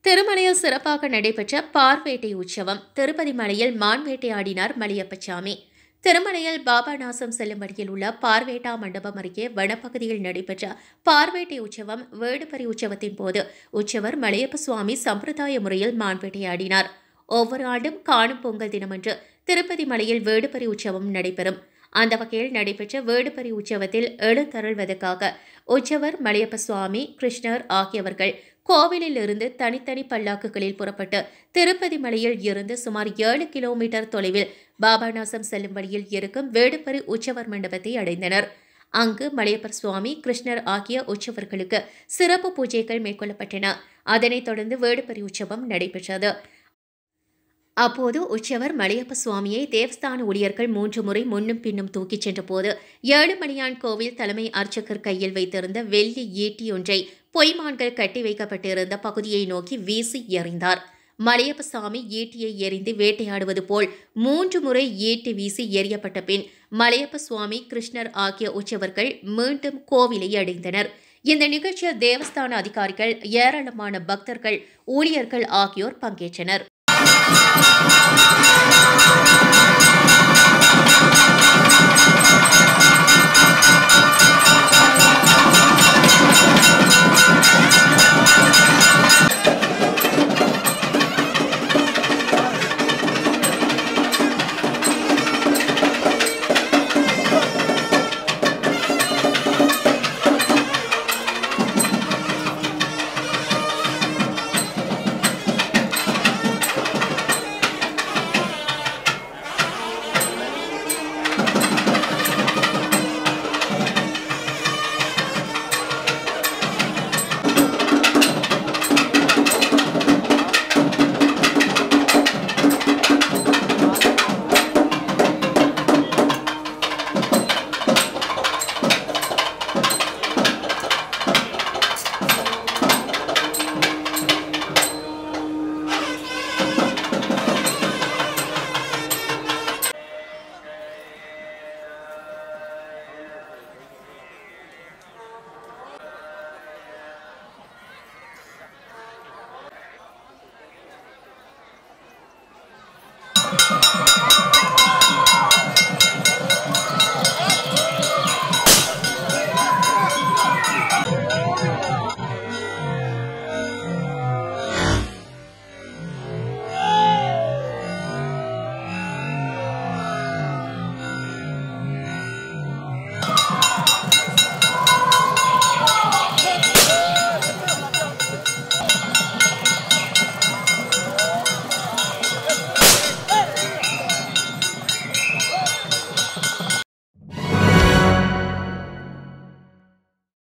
திருமலையில் சிறப்பாக நடைபெற்ற பார்வேட்டை உற்சவம் திருப்பதி மலையில் மான் வேட்டையாடினார் மலையப்பசாமி திருமலையில் பாபாநாசம் செல்லும் வழியில் உள்ள பார்வேட்டா மண்டபம் அருகே வனப்பகுதியில் நடைபெற்ற பார்வேட்டை உற்சவம் வேடுபரி உற்சவத்தின் போது உற்சவர் மலையப்ப சுவாமி சம்பிரதாய முறையில் மான் வேட்டையாடினார் ஒவ்வொரு ஆண்டும் காணும் பொங்கல் தினமன்று திருப்பதி மலையில் வேடுபரி உற்சவம் நடைபெறும் அந்த வகையில் நடைபெற்ற வேடுபரி உற்சவத்தில் எழுந்தருள்வதற்காக உற்சவர் மலையப்ப சுவாமி கிருஷ்ணர் ஆகியவர்கள் கோவிலில் இருந்து தனித்தனி பல்லாக்குகளில் புறப்பட்டு திருப்பதி மலையில் இருந்து சுமார் ஏழு கிலோமீட்டர் தொலைவில் பாபாநாசம் செல்லும் வழியில் இருக்கும் வேடுபரி உற்சவர் மண்டபத்தை அடைந்தனர் அங்கு மலையப்பர் சுவாமி கிருஷ்ணர் ஆகிய உற்சவர்களுக்கு சிறப்பு பூஜைகள் மேற்கொள்ளப்பட்டன அதனைத் தொடர்ந்து வேடுபரி உற்சவம் நடைபெற்றது அப்போது உற்சவர் மலையப்ப சுவாமியை தேவஸ்தான ஊழியர்கள் மூன்று முறை முன்னும் பின்னும் தூக்கிச் சென்றபோது ஏழுமலையான் கோவில் தலைமை அர்ச்சகர் கையில் வைத்திருந்த வெள்ளி ஈட்டி ஒன்றை பொய்மான்கள் கட்டி வைக்கப்பட்டிருந்த பகுதியை நோக்கி வீசி எறிந்தார் மலையப்ப சாமி ஈட்டியை எறிந்து வேட்டையாடுவது போல் மூன்று முறை ஈட்டி வீசி எறியப்பட்ட பின் மலையப்ப சுவாமி கிருஷ்ணர் ஆகிய உற்சவர்கள் மீண்டும் கோவிலை அடைந்தனர் இந்த நிகழ்ச்சியில் தேவஸ்தான அதிகாரிகள் ஏராளமான பக்தர்கள் ஊழியர்கள் ஆகியோர் பங்கேற்றனர்